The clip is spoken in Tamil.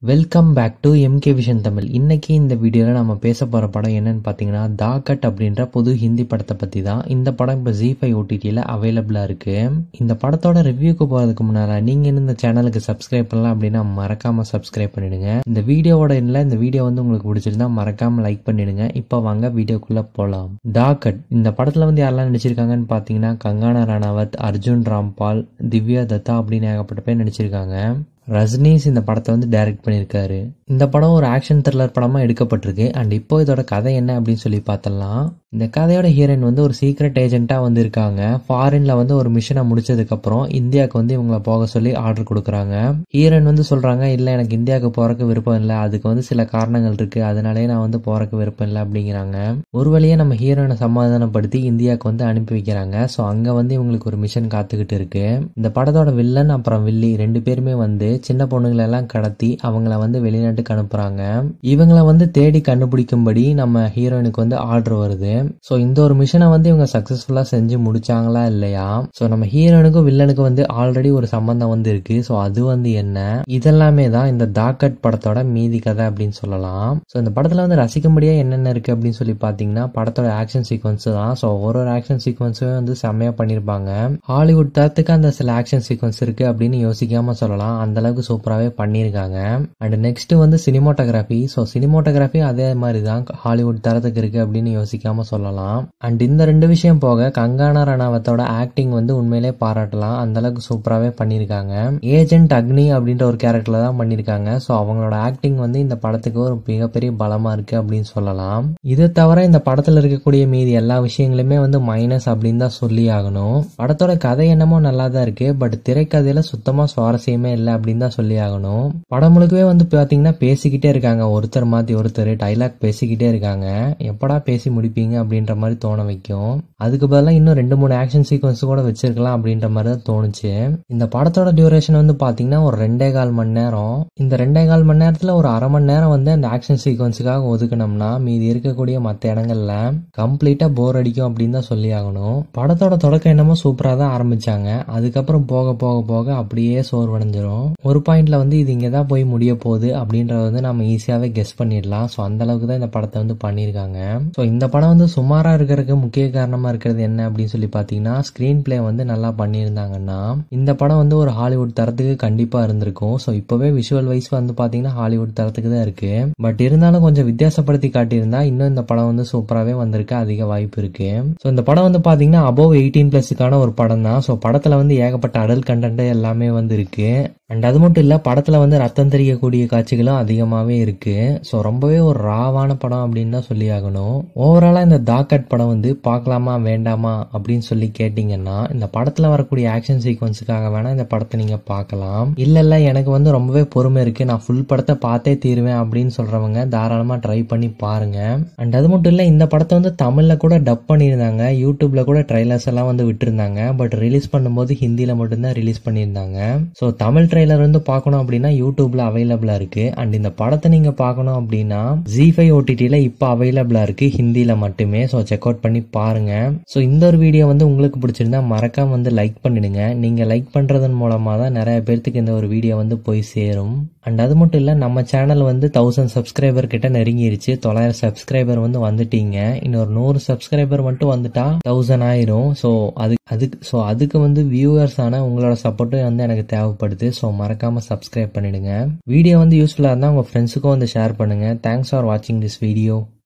welcome back to MK vision Tamil இன்னைக்கு இந்த வீடியோவில் நம்ம பேச போகிற படம் என்னன்னு பார்த்தீங்கன்னா தாகட் அப்படின்ற புது ஹிந்தி படத்தை பற்றி தான் இந்த படம் இப்போ ஜி ஃபைவ் ஓடிடியில் அவைலபிளாக இருக்கு இந்த படத்தோட ரிவ்யூக்கு போகிறதுக்கு முன்னால் நீங்கள் இன்னும் இந்த சேனலுக்கு சப்ஸ்கிரைப் பண்ணலாம் அப்படின்னா மறக்காமல் சப்ஸ்கிரைப் பண்ணிடுங்க இந்த வீடியோவோட எண்ணில் இந்த வீடியோ வந்து உங்களுக்கு பிடிச்சிருந்தா மறக்காமல் லைக் பண்ணிடுங்க இப்போ வாங்க வீடியோக்குள்ளே போகலாம் தாகட் இந்த படத்தில் வந்து யாரெல்லாம் நடிச்சிருக்காங்கன்னு பார்த்தீங்கன்னா கங்கானா ரணாவத் அர்ஜுன் ராம்பால் திவ்யா தத்தா அப்படின்னு ஏகப்பட்ட பேர் நடிச்சிருக்காங்க ரஜினிஸ் இந்த படத்தை வந்து டைரக்ட் பண்ணியிருக்காரு இந்த படம் ஒரு ஆக்ஷன் த்ரில்லர் படமாக எடுக்கப்பட்டிருக்கு அண்ட் இப்போ இதோட கதை என்ன அப்படின்னு சொல்லி பார்த்தலாம் இந்த கதையோட ஹீரோயின் வந்து ஒரு சீக்ரெட் ஏஜென்ட்டாக வந்து இருக்காங்க ஃபாரின்ல வந்து ஒரு மிஷனை முடிச்சதுக்கப்புறம் இந்தியாவுக்கு வந்து இவங்கள போக சொல்லி ஆர்டர் கொடுக்குறாங்க ஹீரோயின் வந்து சொல்கிறாங்க இல்லை எனக்கு இந்தியாவுக்கு போகிறக்கு விருப்பம் இல்லை அதுக்கு வந்து சில காரணங்கள் இருக்குது அதனாலே நான் வந்து போகிறக்கு விருப்பம் இல்லை அப்படிங்கிறாங்க ஒரு வழியே நம்ம ஹீரோயினை சமாதானப்படுத்தி இந்தியாவுக்கு வந்து அனுப்பி வைக்கிறாங்க ஸோ அங்கே வந்து இவங்களுக்கு ஒரு மிஷன் காத்துக்கிட்டு இருக்கு இந்த படத்தோட வில்லன் அப்புறம் வில்லி ரெண்டு பேருமே வந்து சின்ன பொண்ணுங்களை எல்லாம் கடத்தி அவங்கள வந்து வெளிநாட்டுக்கு அனுப்புறாங்க இவங்கள வந்து தேடி கண்டுபிடிக்கும்படி நம்ம ஹீரோயினுக்கு வந்து ஆர்டர் வருது ஸோ இந்த ஒரு மிஷனை வந்து இவங்க சக்சஸ்ஃபுல்லா செஞ்சு முடிச்சாங்களா இல்லையா ஸோ நம்ம ஹீரோனுக்கும் வில்லனுக்கும் வந்து ஆல்ரெடி ஒரு சம்பந்தம் வந்து இருக்கு ஸோ அது வந்து என்ன இதெல்லாமே தான் இந்த தாக்கட் படத்தோட மீதி கதை அப்படின்னு சொல்லலாம் ஸோ இந்த படத்துல வந்து ரசிக்கும்படியா என்னென்ன இருக்கு அப்படின்னு சொல்லி பாத்தீங்கன்னா படத்தோட ஆக்ஷன் சீக்வன்ஸ் தான் ஸோ ஒரு ஒரு ஆக்ஷன் சீக்வன்ஸுமே வந்து செம்மையா பண்ணியிருப்பாங்க ஹாலிவுட் தரத்துக்கு அந்த சில ஆக்ஷன் சீக்வன்ஸ் இருக்கு அப்படின்னு யோசிக்காம சொல்லலாம் அந்த அளவுக்கு சூப்பராகவே பண்ணியிருக்காங்க அண்ட் நெக்ஸ்ட் வந்து சினிமோட்டோகிராஃபி ஸோ சினிமோட்டோகிராஃபி அதே மாதிரி தான் ஹாலிவுட் தரத்துக்கு இருக்கு அப்படின்னு யோசிக்காம சொல்லலாம் அண்ட் இந்த ரெண்டு விஷயம் போக கங்கானா ரணாவத்தோட ஆக்டிங் வந்து உண்மையிலே பாராட்டலாம் அந்த அளவுக்கு சூப்பராகவே பண்ணியிருக்காங்க ஏஜென்ட் அக்னி அப்படின்ற ஒரு கேரக்டர்ல தான் பண்ணியிருக்காங்க ஸோ அவங்களோட ஆக்டிங் வந்து இந்த படத்துக்கு ஒரு மிகப்பெரிய பலமா இருக்கு அப்படின்னு சொல்லலாம் இது தவிர இந்த படத்துல இருக்கக்கூடிய மீதி எல்லா விஷயங்களுமே வந்து மைனஸ் அப்படின்னு தான் சொல்லி ஆகணும் படத்தோட கதை என்னமோ நல்லா தான் இருக்கு பட் திரைக்கதையில சுத்தமா சுவாரஸ்யமே இல்லை அப்படின்னு தான் சொல்லி ஆகணும் படம் முழுக்கவே வந்து பாத்தீங்கன்னா பேசிக்கிட்டே இருக்காங்க ஒருத்தர் மாத்தி ஒருத்தர் டைலாக் பேசிக்கிட்டே இருக்காங்க எப்படா பேசி முடிப்பீங்க அப்படின்ற மாதிரி தோண வைக்கும் அதுக்கு பதிலாக இன்னும் ரெண்டு மூணு ஆக்ஷன் சீக்வன்ஸ் கூட வச்சிருக்கலாம் அப்படின்ற மாதிரி தான் தோணுச்சு இந்த படத்தோட டியூரேஷன் வந்து பாத்தீங்கன்னா ஒரு ரெண்டே கால் மணி நேரம் இந்த ரெண்டே கால் மணி நேரத்துல ஒரு அரை மணி நேரம் வந்து அந்த ஆக்ஷன் சீக்வன்ஸுக்காக ஒதுக்கணும்னா மீதி இருக்கக்கூடிய மற்ற இடங்கள்ல கம்ப்ளீட்டா போர் அடிக்கும் அப்படின்னு தான் சொல்லி ஆகணும் படத்தோட தொடக்கம் என்னமோ சூப்பரா தான் ஆரம்பிச்சாங்க அதுக்கப்புறம் போக போக போக அப்படியே சோர்வடைஞ்சிரும் ஒரு பாயிண்ட்ல வந்து இது இங்கே தான் போய் முடிய போகுது அப்படின்றத வந்து நம்ம ஈஸியாகவே கெஸ் பண்ணிடலாம் ஸோ அந்த அளவுக்கு தான் இந்த படத்தை வந்து பண்ணியிருக்காங்க ஸோ இந்த படம் வந்து சுமாராக இருக்கிறதுக்கு முக்கிய காரணமாக இருக்கிறது என்ன அப்படின்னு சொல்லி பார்த்தீங்கன்னா ஸ்க்ரீன் பிளே வந்து நல்லா பண்ணியிருந்தாங்கன்னா இந்த படம் வந்து ஒரு ஹாலிவுட் தரத்துக்கு கண்டிப்பாக இருந்திருக்கும் ஸோ இப்போவே விஷுவல் வைஸ் வந்து பார்த்தீங்கன்னா ஹாலிவுட் தரத்துக்கு தான் இருக்கு பட் இருந்தாலும் கொஞ்சம் வித்தியாசப்படுத்தி காட்டியிருந்தா இன்னும் இந்த படம் வந்து சூப்பராகவே வந்திருக்கு அதிக வாய்ப்பு இருக்கு ஸோ இந்த படம் வந்து பார்த்தீங்கன்னா அபவ் எயிட்டீன் பிளஸுக்கான ஒரு படம் தான் ஸோ படத்தில் வந்து ஏகப்பட்ட அடல் கண்டென்ட் எல்லாமே வந்து இருக்கு அண்ட் அது மட்டும் இல்லை படத்தில் வந்து ரத்தம் தெரியக்கூடிய காட்சிகளும் அதிகமாகவே இருக்கு ஸோ ரொம்பவே ஒரு ராவான படம் அப்படின்னு தான் சொல்லி ஆகணும் ஓவராலாக இந்த தாக்கட் படம் வந்து பார்க்கலாமா வேண்டாமா அப்படின்னு சொல்லி கேட்டிங்கன்னா இந்த படத்தில் வரக்கூடிய ஆக்ஷன் சீக்வன்ஸுக்காக வேணால் இந்த படத்தை நீங்கள் பார்க்கலாம் இல்லை இல்லை எனக்கு வந்து ரொம்பவே பொறுமை இருக்குது நான் ஃபுல் படத்தை பார்த்தே தீருவேன் அப்படின்னு சொல்கிறவங்க தாராளமாக ட்ரை பண்ணி பாருங்க அண்ட் அது மட்டும் இல்லை இந்த படத்தை வந்து தமிழில் கூட டப் பண்ணியிருந்தாங்க யூடியூப்ல கூட ட்ரைலர்ஸ் எல்லாம் வந்து விட்டுருந்தாங்க பட் ரிலீஸ் பண்ணும்போது ஹிந்தியில் மட்டும்தான் ரிலீஸ் பண்ணியிருந்தாங்க ஸோ தமிழ் ட்ரெய்லர் வந்து பார்க்கணும் அப்படின்னா யூடியூப்ல அவைலபிளா இருக்கு அண்ட் இந்த படத்தை நீங்க பார்க்கணும் அப்படின்னா ஜி ஃபைவ் ஓடிடியில் இப்போ அவைலபிளா இருக்கு ஹிந்தியில மட்டுமே ஸோ செக் அவுட் பண்ணி பாருங்க ஸோ இந்த ஒரு வீடியோ வந்து உங்களுக்கு பிடிச்சிருந்தா மறக்காம வந்து லைக் பண்ணிடுங்க நீங்க லைக் பண்றதன் மூலமா தான் நிறைய பேர்த்துக்கு இந்த ஒரு வீடியோ வந்து போய் சேரும் அண்ட் அது மட்டும் இல்லை நம்ம சேனல் வந்து தௌசண்ட் சப்ஸ்கிரைபர் கிட்ட நெருங்கிருச்சு தொள்ளாயிரம் சப்ஸ்கிரைபர் வந்து வந்துட்டீங்க இன்னொரு நூறு சப்ஸ்கிரைபர் மட்டும் வந்துட்டா தௌசண்ட் ஆயிரும் ஸோ அது அதுக்கு ஸோ அதுக்கு வந்து வியூவர்ஸ் ஆன உங்களோட சப்போர்ட்டும் வந்து எனக்கு தேவைப்படுது ஸோ மறக்காம சப்ஸ்கிரைப் பண்ணிடுங்க வீடியோ வந்து யூஸ்ஃபுல்லாக இருந்தால் உங்கள் ஃப்ரெண்ட்ஸுக்கும் வந்து ஷேர் பண்ணுங்க தேங்க்ஸ் ஃபார் வாட்சிங் திஸ் வீடியோ